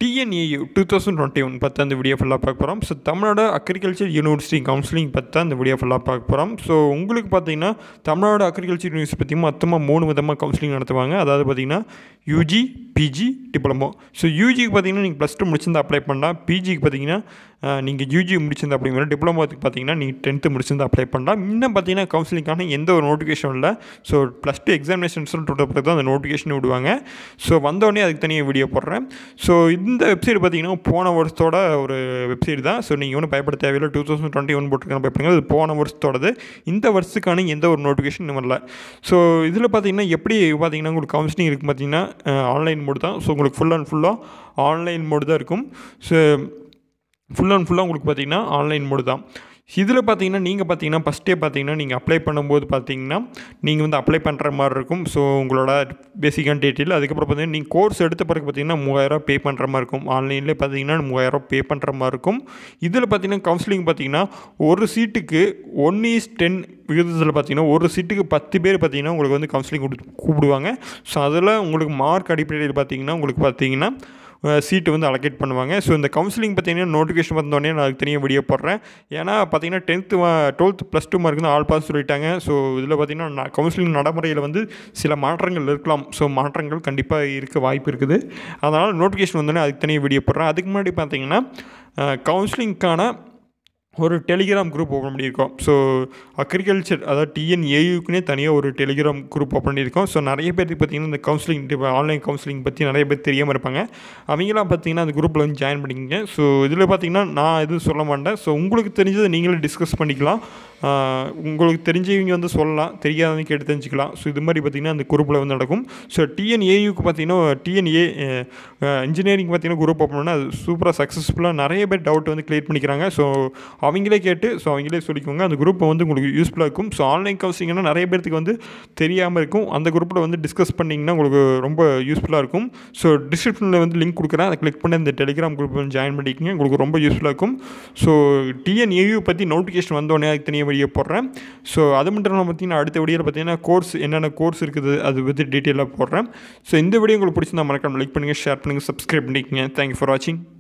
TNAU two thousand twenty one பற்றி அந்த video ஃபுல்லாக பார்க்க போகிறோம் so Tamil Nadu agriculture university counselling பற்றி தான் இந்த வீடியோ ஃபுல்லாக பார்க்க போகிறோம் ஸோ உங்களுக்கு பார்த்தீங்கன்னா தமிழ்நாடு அக்ரிகல்ச்சர் யூனிவர்சிட்டி பற்றி மொத்தமாக மூணு விதமாக கவுன்சிலிங் நடத்துவாங்க அதாவது பார்த்தீங்கன்னா யூஜி பிஜி டிப்ளமோ ஸோ யூஜிக்கு பார்த்தீங்கன்னா நீங்கள் ப்ளஸ் டூ முடிச்சிருந்தா அப்ளை பண்ணலாம் பிஜிக்கு பார்த்தீங்கன்னா நீங்கள் யூஜி முடிச்சிருந்தா அப்படிங்கிற டிப்ளமோத்துக்கு பார்த்தீங்கன்னா நீங்கள் டென்த்து முடிச்சிருந்தா அப்ளை பண்ணலாம் இன்னும் பார்த்தீங்கன்னா கவுன்சிலிங்கான எந்த ஒரு நோட்டிஃபிகேஷன் இல்லை so plus two examination result விட்ட பிறகு தான் அந்த நோட்டிஃபிகேஷன் விடுவாங்க ஸோ வந்தோடனே அதுக்கு தனியாக வீடியோ போடுறேன் ஸோ இந்த வெப்சைட் பார்த்தீங்கன்னா போன வருஷத்தோட ஒரு வெப்சைட் தான் ஸோ நீங்கள் ஒன்றும் பயப்பட தேவையில்லை டூ தௌசண்ட் டுவெண்ட்டி ஒன் போட்டுருக்காங்க பயப்படுங்க அது போன வருஷத்தோடது இந்த வருஷத்துக்கான எந்த ஒரு நோட்டிஃபிகேஷன் இன்னும் வரல ஸோ இதில் பார்த்தீங்கன்னா எப்படி பார்த்தீங்கன்னா உங்களுக்கு கவுன்சிலிங் இருக்குது பார்த்தீங்கன்னா ஆன்லைன் மோடு தான் ஸோ உங்களுக்கு ஃபுல் அண்ட் ஃபுல்லாக ஆன்லைன் மோடு தான் இருக்கும் ஸோ ஃபுல் அண்ட் ஃபுல்லாக உங்களுக்கு பார்த்தீங்கன்னா ஆன்லைன் மோடு தான் இதில் பார்த்தீங்கன்னா நீங்கள் பார்த்தீங்கன்னா ஃபஸ்ட்டே பார்த்தீங்கன்னா நீங்கள் அப்ளை பண்ணும்போது பார்த்தீங்கன்னா நீங்கள் வந்து அப்ளை பண்ணுற மாதிரி இருக்கும் ஸோ உங்களோட பேசிக்கான டீட்டெயில் அதுக்கப்புறம் பார்த்தீங்கன்னா நீங்கள் கோர்ஸ் எடுத்த பிறகு பார்த்தீங்கன்னா மூவாயிரம் பே பண்ணுற மாதிரி இருக்கும் ஆன்லைன்லேயே பார்த்தீங்கன்னா மூவாயிரம் பே பண்ணுற மாதிரி இருக்கும் இதில் பார்த்தீங்கன்னா கவுன்சிலிங் பார்த்தீங்கன்னா ஒரு சீட்டுக்கு ஒன் இஸ் டென் விகிதத்தில் பார்த்தீங்கன்னா ஒரு சீட்டுக்கு பத்து பேர் பார்த்தீங்கன்னா உங்களுக்கு வந்து கவுன்சிலிங் கூப்பிடுவாங்க ஸோ அதில் உங்களுக்கு மார்க் அடிப்படையில் பார்த்தீங்கன்னா உங்களுக்கு பார்த்தீங்கன்னா சீட்டு வந்து அலோகேட் பண்ணுவாங்க ஸோ இந்த கவுன்சிலிங் பார்த்தீங்கன்னா நோட்டிஃபிகேஷன் வந்தோடனே நான் அதுக்கு தனியாக வீடியோ போடுறேன் ஏன்னா பார்த்தீங்கன்னா tenth twelfth plus two mark வந்து ஆல் பாஸ் சொல்லிட்டாங்க ஸோ இதில் பார்த்தீங்கன்னா கவுன்சிலிங் நடைமுறையில் வந்து சில மாற்றங்கள் இருக்கலாம் ஸோ மாற்றங்கள் கண்டிப்பாக இருக்க வாய்ப்பு இருக்குது அதனால் நோட்டிஃபிகேஷன் வந்தோடனே அதுக்கு தனியாக வீடியோ போடுறேன் அதுக்கு முன்னாடி பார்த்தீங்கன்னா கவுன்சிலிங்க்கான ஒரு டெலிகிராம் குரூப் ஓப்பன் பண்ணியிருக்கோம் ஸோ அக்ரிகல்ச்சர் அதாவது டிஎன்ஏயுக்குனே தனியாக ஒரு டெலிகிராம் குரூப் ஓப்பன் பண்ணியிருக்கோம் ஸோ நிறைய பேருக்கு பார்த்தீங்கன்னா இந்த கவுன்சிலிங் ஆன்லைன் கவுன்சிலிங் பற்றி நிறைய பேர் தெரியாமல் இருப்பாங்க அவங்களாம் பார்த்தீங்கன்னா அந்த குரூப்பில் வந்து ஜாயின் பண்ணிக்கங்க ஸோ இதில் பார்த்தீங்கன்னா நான் எதுவும் சொல்ல மாட்டேன் ஸோ உங்களுக்கு தெரிஞ்சதை நீங்களே டிஸ்கஸ் பண்ணிக்கலாம் உங்களுக்கு தெரிஞ்சவங்க வந்து சொல்லலாம் தெரியாதவங்க கேட்டு தெரிஞ்சுக்கலாம் ஸோ இது மாதிரி பார்த்திங்கன்னா அந்த குரூப்பில் வந்து நடக்கும் ஸோ டிஎன்ஏயுக்கு பார்த்தீங்கன்னா டிஎன்ஏ இன்ஜினியரிங் பார்த்தீங்கன்னா குரூப் ஓப்பன் பண்ணால் அது சூப்பராக சக்ஸஸ்ஃபுல்லாக நிறைய பேர் டவுட் வந்து கிளியர் பண்ணிக்கிறாங்க ஸோ அவங்களே கேட்டு ஸோ அவங்களே சொல்லிக்கோங்க அந்த குரூப்பை வந்து உங்களுக்கு யூஸ்ஃபுல்லாக இருக்கும் ஸோ ஆன்லைன் கவுன்சிலிங்னா நிறைய பேர்த்துக்கு வந்து தெரியாமல் இருக்கும் அந்த குரூப்பில் வந்து டிஸ்கஸ் பண்ணிங்கன்னா உங்களுக்கு ரொம்ப யூஸ்ஃபுல்லாக இருக்கும் ஸோ டிஸ்கிரிப்ஷனில் வந்து லிங்க் கொடுக்குறேன் அதை கிளிக் பண்ணி அந்த டெலிகிராம் குரூப் வந்து ஜாயின் பண்ணிக்கோங்க உங்களுக்கு ரொம்ப யூஸ்ஃபுல்லாக இருக்கும் ஸோ டிஎன்ஏயு பற்றி நோட்டிஃபிகேஷன் வந்தோடனே அதுக்கு தனியாக வீடியோ போடுறேன் ஸோ அது மட்டும் இல்லாமல் பார்த்தீங்கன்னா அடுத்த வீடியோவில் பார்த்தீங்கன்னா கோர்ஸ் என்னென்ன கோர்ஸ் இருக்குது அது பற்றி டீட்டெயிலாக போடுறேன் ஸோ இந்த வீடியோ உங்களுக்கு பிடிச்சிருந்தா மறக்காம லைக் பண்ணுங்கள் ஷேர் பண்ணுங்கள் சப்ஸ்கிரைப் பண்ணிக்கோங்க தேங்க்யூ ஃபார் வாட்சிங்